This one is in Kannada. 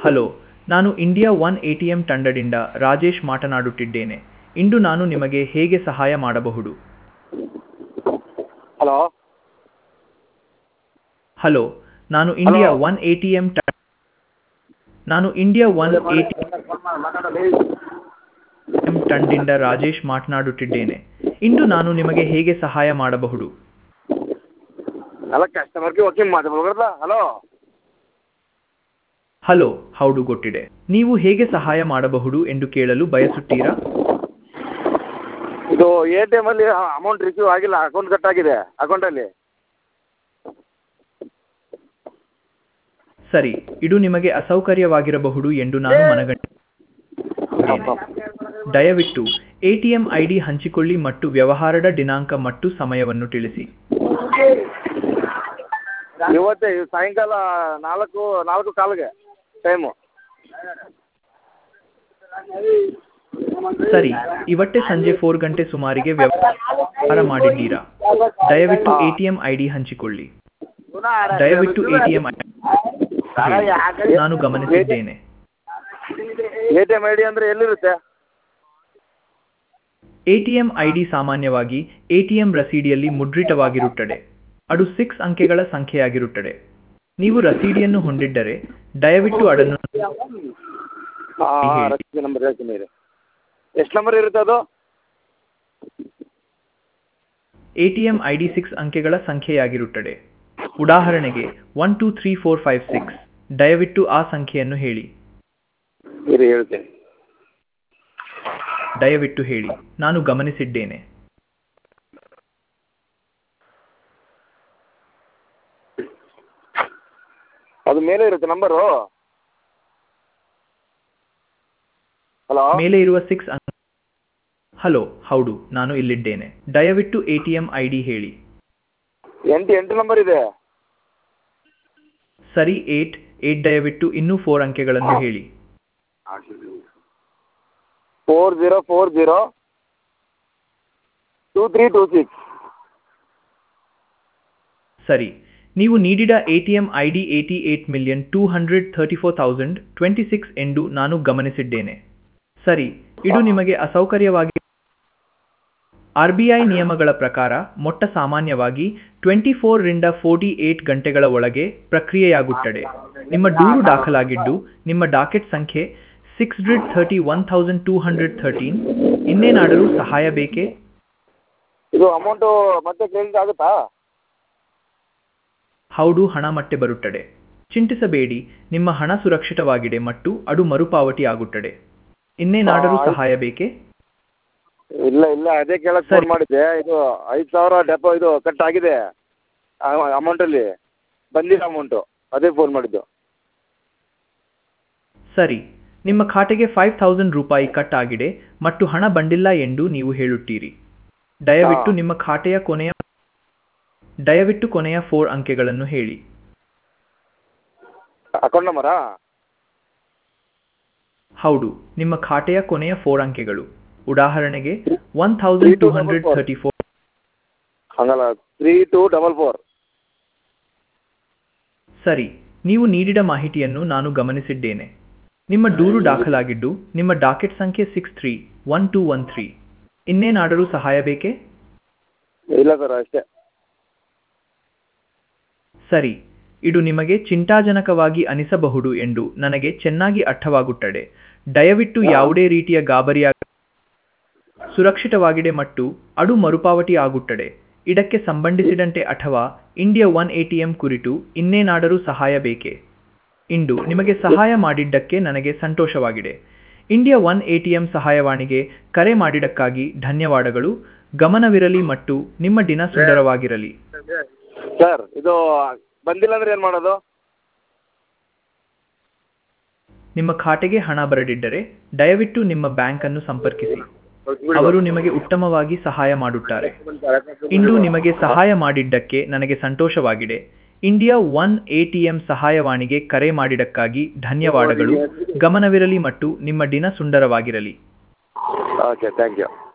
ಹಲೋ ನಾನು India one A T M ತಂಡದಿಂದ ರಾಜೇಶ್ ಮಾತನಾಡುತ್ತಿದ್ದೇನೆ ಇಂದು ನಾನು ನಿಮಗೆ ಹೇಗೆ ಸಹಾಯ ಮಾಡಬಹುದು ಹಲೋ ಹಲೋ ನಾನು India one A T M ನಾನು India one A T M ತಂಡದಿಂದ ರಾಜೇಶ್ ಮಾತನಾಡುತ್ತಿದ್ದೇನೆ ಇಂದು ನಾನು ನಿಮಗೆ ಹೇಗೆ ಸಹಾಯ ಮಾಡಬಹುದು ಅಲ್ಲ ಕಸ್ಟಮರ್ಗೆ ಓಕೆ ಮಾತಾಡ್ಬೋದ ಹಲೋ ಹಲೋ ಹೌದು ಗೊತ್ತಿದೆ ನೀವು ಹೇಗೆ ಸಹಾಯ ಮಾಡಬಹುದು ಎಂದು ಕೇಳಲು ಬಯಸುತ್ತೀರಾ ಇದು ಎ ಟಿ ಎಮಲ್ಲಿ ಅಮೌಂಟ್ ರಿಸೀವ್ ಆಗಿಲ್ಲ ಅಕೌಂಟ್ ಕಟ್ ಆಗಿದೆ ಅಕೌಂಟಲ್ಲಿ ಸರಿ ಇದು ನಿಮಗೆ ಅಸೌಕರ್ಯವಾಗಿರಬಹುದು ಎಂದು ನಾನು ಮನಗಂಡಿದ್ದೇನೆ ದಯವಿಟ್ಟು ಎಟಿಎಂ ಐಡಿ ಹಂಚಿಕೊಳ್ಳಿ ಮತ್ತು ವ್ಯವಹಾರದ ದಿನಾಂಕ ಮತ್ತು ಸಮಯವನ್ನು ತಿಳಿಸಿ ಇವತ್ತೇ ಇವ್ ಸಾಯಂಕಾಲ ನಾಲ್ಕು ನಾಲ್ಕು ಕಾಲಿಗೆ ಟೈಮು ಸರಿ ಇವತ್ತೇ ಸಂಜೆ ಫೋರ್ ಗಂಟೆ ಸುಮಾರಿಗೆ ವ್ಯವಹಾರ ಮಾಡಿದ್ದೀರಾ ದಯವಿಟ್ಟು ಎಟಿಎಂ ಐಡಿ ಹಂಚಿಕೊಳ್ಳಿ ದಯವಿಟ್ಟು ಎಟಿಎಂ ನಾನು ಗಮನಿಸಿದ್ದೇನೆ A T M I D ಅಂದರೆ ಎಲ್ಲಿರುತ್ತೆ ಎಟಿಎಂ ಐಡಿ ಸಾಮಾನ್ಯವಾಗಿ ಎಟಿಎಂ ರಸೀದಿಯಲ್ಲಿ ಮುದ್ರಿತವಾಗಿರುತ್ತದೆ ಅದು ಸಿಕ್ಸ್ ಅಂಕೆಗಳ ಸಂಖ್ಯೆಯಾಗಿರುತ್ತದೆ ನೀವು ರಸೀದಿಯನ್ನು ಹೊಂದಿದ್ದರೆ ದಯವಿಟ್ಟು ಅದನ್ನು ಹಾಂ ಹಾಂ ರಸೀದಿ ನಂಬರ್ ಹೇಳ್ತೀನಿ ರೀ ಎಷ್ಟು ನಂಬರ್ ಇರುತ್ತೆ ಅದು ಎಟಿಎಂ ಐಡಿ ಸಿಕ್ಸ್ ಅಂಕೆಗಳ ಸಂಖ್ಯೆಯಾಗಿರುತ್ತದೆ ಉದಾಹರಣೆಗೆ one two three four five six ದಯವಿಟ್ಟು ಆ ಸಂಖ್ಯೆಯನ್ನು ಹೇಳಿ ಇರಿ ಹೇಳ್ತೀನಿ ದಯವಿಟ್ಟು ಹೇಳಿ ನಾನು ಗಮನಿಸಿದ್ದೇನೆ ಅದು ಮೇಲೆ ಇರುತ್ತೆ ನಂಬರು ಹಲೋ ಮೇಲೆ ಇರುವ ಸಿಕ್ಸ್ ಹಲೋ ಹೌದು ನಾನು ಇಲ್ಲಿದ್ದೇನೆ ದಯವಿಟ್ಟು ಎಟಿಎಂ ಐಡಿ ಹೇಳಿ ಎಂಟು ಎಂಟು ನಂಬರ್ ಇದೆ ಸರಿ ಏಟ್ ಏಟ್ ದಯವಿಟ್ಟು ಇನ್ನೂ ಫೋರ್ ಅಂಕೆಗಳನ್ನು ಹೇಳಿ four zero four zero two three two six ಸರಿ ನೀವು ನೀಡಿದ ATM ID eighty eight million two hundred thirty four thousand twenty six ಎಂದು ನಾನು ಗಮನಿಸಿದ್ದೇನೆ ಸರಿ ಇದು ನಿಮಗೆ ಅಸೌಕರ್ಯವಾಗಿ ಆರ್ ಬಿ ಐ ನಿಯಮಗಳ ಪ್ರಕಾರ ಮೊಟ್ಟ ಸಾಮಾನ್ಯವಾಗಿ ಟ್ವೆಂಟಿ ಫೋರ್ರಿಂದ ಫೋರ್ಟಿ ಏಟ್ ಗಂಟೆಗಳ ಒಳಗೆ ಪ್ರಕ್ರಿಯೆಯಾಗುತ್ತದೆ ನಿಮ್ಮ ದೂರು ದಾಖಲಾಗಿದ್ದು ನಿಮ್ಮ ಡಾಕೆಟ್ ಸಂಖ್ಯೆ six hundred thirty one thousand two hundred thirteen ಇನ್ನೇನಾದರೂ ಸಹಾಯ ಬೇಕೇ ಇದು ಅಮೌಂಟು ಮತ್ತೆ ಕ್ರೆಡಿಟ್ ಆಗುತ್ತಾ ಹೌದು ಹಣ ಮತ್ತೆ ಬರುತ್ತದೆ ಚಿಂತಿಸಬೇಡಿ ನಿಮ್ಮ ಹಣ ಸುರಕ್ಷಿತವಾಗಿದೆ ಮತ್ತು ಅದು ಮರುಪಾವತಿ ಆಗುತ್ತದೆ ಇನ್ನೇನಾದರೂ ಆ, ಸಹಾಯ ಬೇಕೇ ಇಲ್ಲ ಇಲ್ಲ ಅದೇ ಕೇಳಕ್ಕೆ ಸರಿ. ಫೋನ್ ಮಾಡಿದ್ದೆ ಇದು ಐದು ಸಾವಿರ ಡೆಪೋ ಇದು ಕಟ್ ಆಗಿದೆ ಅಮೌಂಟಲ್ಲಿ ಬಂದಿಲ್ಲ ಅಮೌಂಟು ಅದೇ ಫೋನ್ ಮಾಡಿದ್ದು ಸರಿ ನಿಮ್ಮ ಖಾತೆಗೆ ಫೈವ್ ಥೌಸಂಡ್ ರೂಪಾಯಿ ಕಟ್ ಆಗಿದೆ ಮತ್ತು ಹಣ ಬಂದಿಲ್ಲ ಎಂದು ನೀವು ಹೇಳುತ್ತೀರಿ ದಯವಿಟ್ಟು ಹಾ. ನಿಮ್ಮ ಖಾತೆಯ ಕೊನೆಯ ದಯವಿಟ್ಟು ಕೊನೆಯ ಫೋರ್ ಅಂಕೆಗಳನ್ನು ಹೇಳಿ ಅಕೌಂಟ್ ನಂಬರಾ ಹೌದು ನಿಮ್ಮ ಖಾತೆಯ ಕೊನೆಯ ಫೋರ್ ಅಂಕೆಗಳು ಉದಾಹರಣೆಗೆ one thousand two hundred thirty four ಹಂಗಲ್ಲ ತ್ರೀ ಟು ಡಬಲ್ ಫೋರ್ ಸರಿ ನೀವು ನೀಡಿದ ಮಾಹಿತಿಯನ್ನು ನಾನು ಗಮನಿಸಿದ್ದೇನೆ ನಿಮ್ಮ ದೂರು ದಾಖಲಾಗಿದ್ದು ನಿಮ್ಮ ಡಾಕೆಟ್ ಸಂಖ್ಯೆ six three one two one three ಇನ್ನೇನಾದರೂ ಸಹಾಯ ಬೇಕೇ ಇಲ್ಲ ಸರ್ ಅಷ್ಟೇ ಸರಿ ಇದು ನಿಮಗೆ ಚಿಂತಾಜನಕವಾಗಿ ಅನಿಸಬಹುದು ಎಂದು ನನಗೆ ಚೆನ್ನಾಗಿ ಅರ್ಥವಾಗುತ್ತದೆ ದಯವಿಟ್ಟು ಯಾವುದೇ ರೀತಿಯ ಗಾಬರಿಯಾಗ ಸುರಕ್ಷಿತವಾಗಿದೆ ಮತ್ತು ಅದು ಮರುಪಾವತಿ ಆಗುತ್ತದೆ ಇದಕ್ಕೆ ಸಂಬಂಧಿಸಿದಂತೆ ಅಥವಾ ಇಂಡಿಯಾ ಒನ್ ಎಟಿಎಂ ಕುರಿತು ಇನ್ನೇನಾದರೂ ಸಹಾಯ ಬೇಕೇ ಇಂದು ನಿಮಗೆ ಸಹಾಯ ಮಾಡಿದ್ದಕ್ಕೆ ನನಗೆ ಸಂತೋಷವಾಗಿದೆ ಇಂಡಿಯಾ ಒನ್ ಎಟಿಎಂ ಸಹಾಯವಾಣಿಗೆ ಕರೆ ಮಾಡಿದ್ದಕ್ಕಾಗಿ ಧನ್ಯವಾದಗಳು ಗಮನವಿರಲಿ ಮತ್ತು ನಿಮ್ಮ ದಿನ ಸುಂದರವಾಗಿರಲಿ ಸರ್ ಇದು ಬಂದಿಲ್ಲ ಅಂದ್ರೆ ಏನು ಮಾಡೋದು ನಿಮ್ಮ ಖಾತೆಗೆ ಹಣ ಬರದಿದ್ದರೆ ದಯವಿಟ್ಟು ನಿಮ್ಮ ಬ್ಯಾಂಕ್ ಅನ್ನು ಸಂಪರ್ಕಿಸಿ ಅವರು ನಿಮಗೆ ಉತ್ತಮವಾಗಿ ಸಹಾಯ ಮಾಡುತ್ತಾರೆ ಇಂದು ನಿಮಗೆ ಸಹಾಯ ಮಾಡಿದ್ದಕ್ಕೆ ನನಗೆ ಸಂತೋಷವಾಗಿದೆ ಇಂಡಿಯಾ ಒನ್ ಎಟಿಎಂ ಸಹಾಯವಾಣಿಗೆ ಕರೆ ಮಾಡಿದ್ದಕ್ಕಾಗಿ ಧನ್ಯವಾದಗಳು ಗಮನವಿರಲಿ ಮತ್ತು ನಿಮ್ಮ ದಿನ ಸುಂದರವಾಗಿರಲಿ ಓಕೆ ಥ್ಯಾಂಕ್ ಯು